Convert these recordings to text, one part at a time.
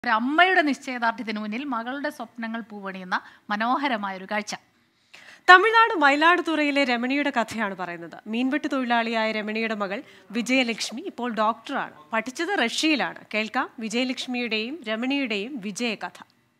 ഒരു അമ്മയുടെ നിശ്ചയദാർഢ്യത്തിന് മുന്നിൽ മകളുടെ സ്വപ്നങ്ങൾ പൂവണിയുന്ന മനോഹരമായ ഒരു കാഴ്ച തമിഴ്നാട് മയിലാടുതുറയിലെ രമണിയുടെ കഥയാണ് പറയുന്നത് മീൻവെട്ട് തൊഴിലാളിയായ രമണിയുടെ മകൾ വിജയലക്ഷ്മി ഇപ്പോൾ ഡോക്ടറാണ് പഠിച്ചത് റഷ്യയിലാണ് കേൾക്കാം വിജയലക്ഷ്മിയുടെയും രമണിയുടെയും വിജയകഥ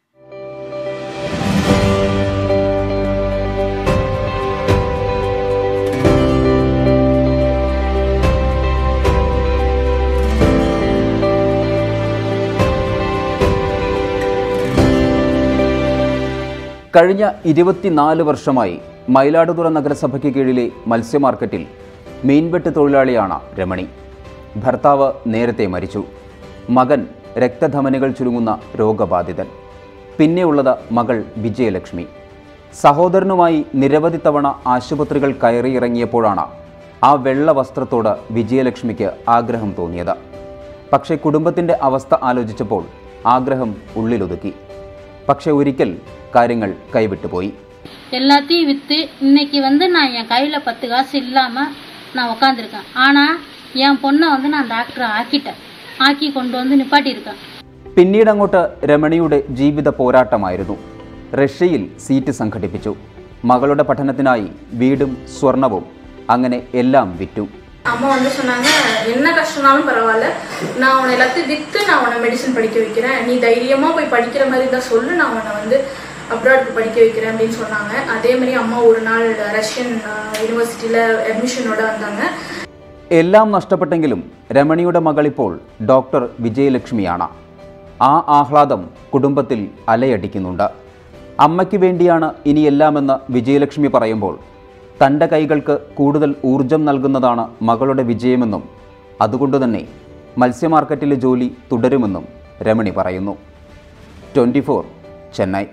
കഴിഞ്ഞ ഇരുപത്തിനാല് വർഷമായി മയിലാടുതുറ നഗരസഭയ്ക്ക് കീഴിലെ മത്സ്യമാർക്കറ്റിൽ മീൻവെട്ട് തൊഴിലാളിയാണ് രമണി ഭർത്താവ് നേരത്തെ മരിച്ചു മകൻ രക്തധമനികൾ ചുരുങ്ങുന്ന രോഗബാധിതൻ പിന്നെയുള്ളത് മകൾ വിജയലക്ഷ്മി സഹോദരനുമായി നിരവധി തവണ ആശുപത്രികൾ കയറിയിറങ്ങിയപ്പോഴാണ് ആ വെള്ള വസ്ത്രത്തോട് വിജയലക്ഷ്മിക്ക് ആഗ്രഹം തോന്നിയത് പക്ഷേ കുടുംബത്തിൻ്റെ അവസ്ഥ ആലോചിച്ചപ്പോൾ ആഗ്രഹം ഉള്ളിലൊതുക്കി പക്ഷെ ഒരിക്കൽ കാര്യങ്ങൾ കൈവിട്ടുപോയി எல்லாத்தையும் விற்று இன்னைக்கு வந்து நான் என் கையில் பத்து காசு இல்லாமல் நான் உக்காந்துருக்கேன் ஆனால் என் பொண்ணை வந்து நான் டாக்டரை ஆக்கிட்டேன் ஆக்கி கொண்டு வந்து நிப்பாட்டியிருக்கேன் പിന്നീട് അങ്ങോട്ട് രമണിയുടെ ജീവിത പോരാട്ടമായിരുന്നു റഷ്യയിൽ സീറ്റ് സംഘടിപ്പിച്ചു മകളുടെ പഠനത്തിനായി വീടും സ്വർണവും അങ്ങനെ എല്ലാം വിറ്റു அம்மா வந்து சொன்னாங்க என்ன கஷ்டம்னாலும் பரவாயில்ல நான் உன்னை எல்லாத்தையும் வித்து நான் உன்னை மெடிசன் படிக்க வைக்கிறேன் நீ தைரியமா போய் படிக்கிற மாதிரி தான் சொல்லு நான் உன்னை வந்து அப்ராட்க்கு படிக்க வைக்கிறேன் அப்படின்னு சொன்னாங்க அதே மாதிரி அம்மா ஒரு நாள் ரஷ்யன் யூனிவர்சிட்டியில அட்மிஷனோட வந்தாங்க എല്ലാം നഷ്ടപ്പെട്ടെങ്കിലും രമണിയുടെ മകളിപ്പോൾ ഡോക്ടർ വിജയലക്ഷ്മിയാണ് ആ ആഹ്ലാദം കുടുംബത്തിൽ അലയടിക്കുന്നുണ്ട് അമ്മയ്ക്ക് വേണ്ടിയാണ് ഇനിയെല്ലാമെന്ന് വിജയലക്ഷ്മി പറയുമ്പോൾ തൻ്റെ കൈകൾക്ക് കൂടുതൽ ഊർജം നൽകുന്നതാണ് മകളുടെ വിജയമെന്നും അതുകൊണ്ടുതന്നെ മത്സ്യമാർക്കറ്റിലെ ജോലി തുടരുമെന്നും രമണി പറയുന്നു ട്വൻറ്റി ചെന്നൈ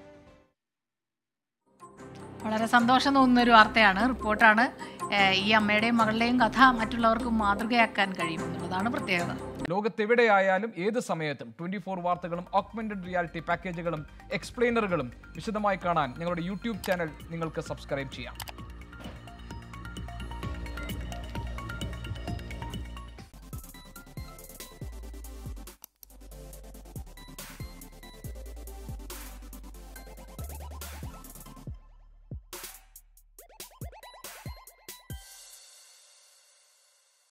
വളരെ സന്തോഷം തോന്നുന്ന ഒരു വാർത്തയാണ് റിപ്പോർട്ടാണ് ഏഹ് ഈ അമ്മയുടെയും മകളുടെയും കഥ മറ്റുള്ളവർക്ക് മാതൃകയാക്കാൻ കഴിയും എന്നുള്ളതാണ് പ്രത്യേകത ലോകത്തെവിടെയായാലും ഏത് സമയത്തും ട്വന്റി ഫോർ വാർത്തകളും ഓഗ്മെന്റഡ് റിയാലിറ്റി പാക്കേജുകളും എക്സ്പ്ലെയിനറുകളും വിശദമായി കാണാൻ ഞങ്ങളുടെ യൂട്യൂബ് ചാനൽ നിങ്ങൾക്ക് സബ്സ്ക്രൈബ് ചെയ്യാം